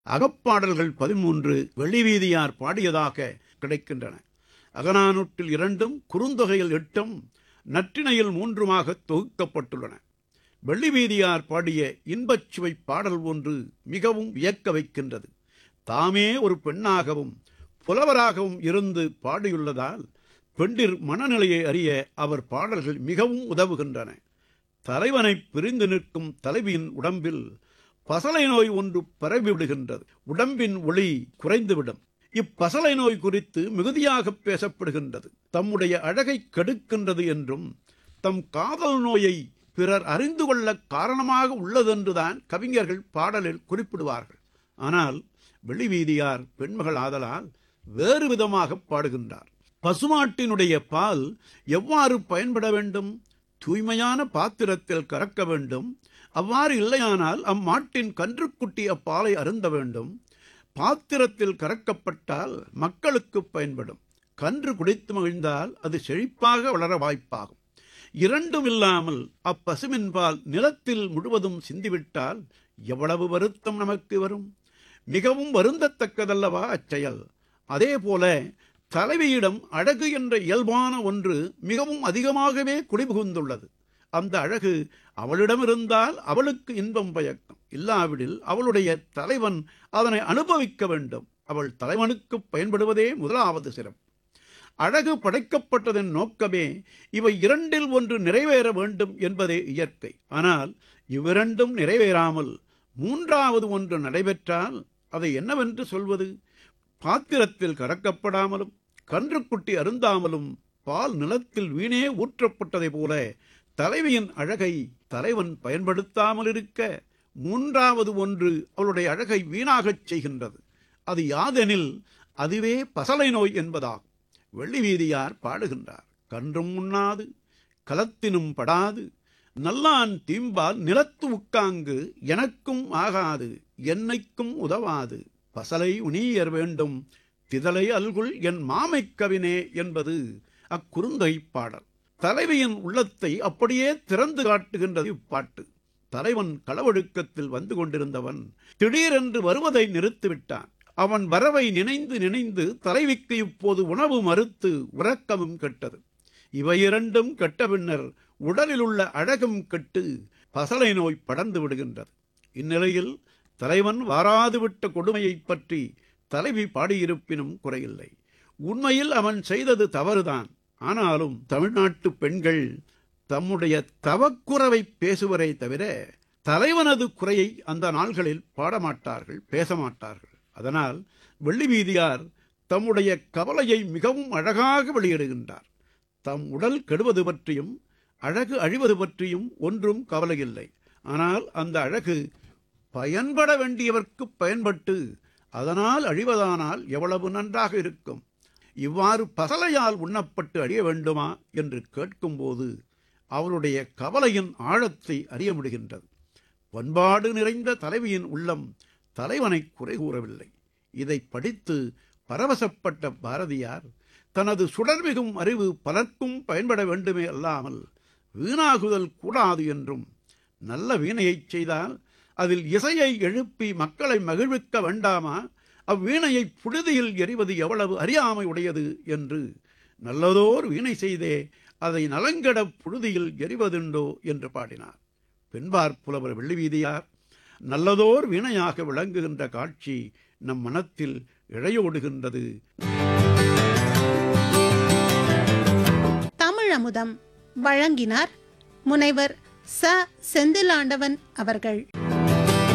அகப்பாடல்கள் பதிமூன்று வெளிவீதியார் பாடியதாக கிடைக்கின்றன அகநானூற்றில் இரண்டும் குறுந்தொகையில் எட்டும் நற்றிணையில் மூன்றுமாக தொகுக்கப்பட்டுள்ளன வெள்ளிவீதியார் பாடிய இன்பச் சுவை பாடல் ஒன்று மிகவும் வியக்க வைக்கின்றது தாமே ஒரு பெண்ணாகவும் புலவராகவும் இருந்து பாடியுள்ளதால் பெண்டிர் மனநிலையை அறிய அவர் பாடல்கள் மிகவும் உதவுகின்றன தலைவனை பிரிந்து நிற்கும் தலைவியின் உடம்பில் பசலை நோய் ஒன்று பரவிவிடுகின்றது உடம்பின் ஒளி குறைந்துவிடும் இப்பசலை நோய் குறித்து மிகுதியாக பேசப்படுகின்றது தம்முடைய அழகை கெடுக்கின்றது என்றும் தம் காதல் நோயை பிறர் அறிந்து கொள்ள காரணமாக உள்ளதென்றுதான் கவிஞர்கள் பாடலில் குறிப்பிடுவார்கள் ஆனால் வெளிவீதியார் பெண்மகள் ஆதலால் வேறு விதமாக பாடுகின்றார் பசுமாட்டினுடைய பால் எவ்வாறு பயன்பட வேண்டும் தூய்மையான பாத்திரத்தில் கறக்க வேண்டும் அவ்வாறு இல்லையானால் அம்மாட்டின் கன்றுக்குட்டி அப்பாலை அருந்த வேண்டும் பாத்திரத்தில் கறக்கப்பட்டால் மக்களுக்கு பயன்படும் கன்று குடித்து மகிழ்ந்தால் அது செழிப்பாக வளர வாய்ப்பாகும் இரண்டும் இல்லாமல் அப்பசுவின் பால் நிலத்தில் முழுவதும் சிந்திவிட்டால் எவ்வளவு வருத்தம் நமக்கு வரும் மிகவும் வருந்தத்தக்கதல்லவா அச்செயல் அதே போல தலைவியிடம் அழகு என்ற இயல்பான ஒன்று மிகவும் அதிகமாகவே குடிபுகுந்துள்ளது அந்த அழகு அவளிடம் இருந்தால் அவளுக்கு இன்பம் பயக்கும் இல்லாவிடில் அவளுடைய தலைவன் அதனை அனுபவிக்க வேண்டும் அவள் தலைவனுக்கு பயன்படுவதே முதலாவது சிறப்பு அழகு படைக்கப்பட்டதன் நோக்கமே இவை இரண்டில் ஒன்று நிறைவேற வேண்டும் என்பதே இயற்கை ஆனால் இவ்விரண்டும் நிறைவேறாமல் மூன்றாவது ஒன்று நடைபெற்றால் அதை என்னவென்று சொல்வது பாத்திரத்தில் கறக்கப்படாமலும் கன்றுக்குட்டி அருந்தாமலும் பால் நிலத்தில் வீணே ஊற்றப்பட்டதைப் போல தலைவியின் அழகை தலைவன் பயன்படுத்தாமல் இருக்க மூன்றாவது ஒன்று அவளுடைய அழகை வீணாகச் செய்கின்றது அது யாதெனில் அதுவே பசலை நோய் என்பதாகும் வெள்ளி வீதியார் பாடுகின்றார் கன்றும் உண்ணாது கலத்தினும் படாது நல்லான் தீம்பால் நிலத்து உட்காங்கு எனக்கும் ஆகாது என்னைக்கும் உதவாது பசலை உணியர் வேண்டும் திதலை அல்குள் என் மாமைக் கவினே என்பது அக்குறுந்தொகை பாடல் தலைவியின் உள்ளத்தை அப்படியே திறந்து காட்டுகின்றது இப்பாட்டு தலைவன் களவொழுக்கத்தில் வந்து கொண்டிருந்தவன் திடீரென்று வருவதை நிறுத்திவிட்டான் அவன் வரவை நினைந்து நினைந்து தலைவிக்கு இப்போது உணவு மறுத்து உறக்கமும் கெட்டது இவை இரண்டும் கெட்ட பின்னர் உடலில் உள்ள அழகும் கெட்டு பசலை நோய் படர்ந்து விடுகின்றது இந்நிலையில் தலைவன் வாராது விட்ட கொடுமையைப் பற்றி தலைவி பாடியிருப்பினும் குறையில்லை உண்மையில் அவன் செய்தது தவறுதான் ஆனாலும் தமிழ்நாட்டு பெண்கள் தம்முடைய தவக்குறவை பேசுவரை தவிர தலைவனது குறையை அந்த நாள்களில் பாடமாட்டார்கள் பேசமாட்டார்கள் அதனால் வெள்ளி வீதியார் தம்முடைய கவலையை மிகவும் அழகாக வெளியிடுகின்றார் தம் உடல் கெடுவது பற்றியும் அழகு அழிவது பற்றியும் ஒன்றும் கவலை இல்லை ஆனால் அந்த அழகு பயன்பட வேண்டியவர்க்கு பயன்பட்டு அதனால் அழிவதானால் எவ்வளவு நன்றாக இருக்கும் இவ்வாறு பசலையால் உண்ணப்பட்டு அழிய வேண்டுமா என்று கேட்கும்போது அவருடைய கவலையின் ஆழத்தை அறிய முடிகின்றது பண்பாடு நிறைந்த தலைவியின் உள்ளம் தலைவனை குறை கூறவில்லை இதை படித்து பரவசப்பட்ட பாரதியார் தனது சுடர்மிகும் அறிவு பலர்க்கும் பயன்பட வேண்டுமே அல்லாமல் வீணாகுதல் கூடாது என்றும் நல்ல வீணையைச் செய்தால் அதில் இசையை எழுப்பி மக்களை மகிழ்விக்க வேண்டாமா அவ்வீணையை புழுதியில் எறிவது எவ்வளவு அறியாமை உடையது என்று நல்லதோர் வீணை செய்தே அதை நலங்கட புழுதியில் எறிவதுண்டோ என்று பாடினார் பெண்பார் புலவர் வெள்ளிவீதியார் நல்லதோர் வீணையாக விளங்குகின்ற காட்சி நம் மனத்தில் இழையோடுகின்றது தமிழ் அமுதம் வழங்கினார் முனைவர் ச செந்திலாண்டவன் அவர்கள்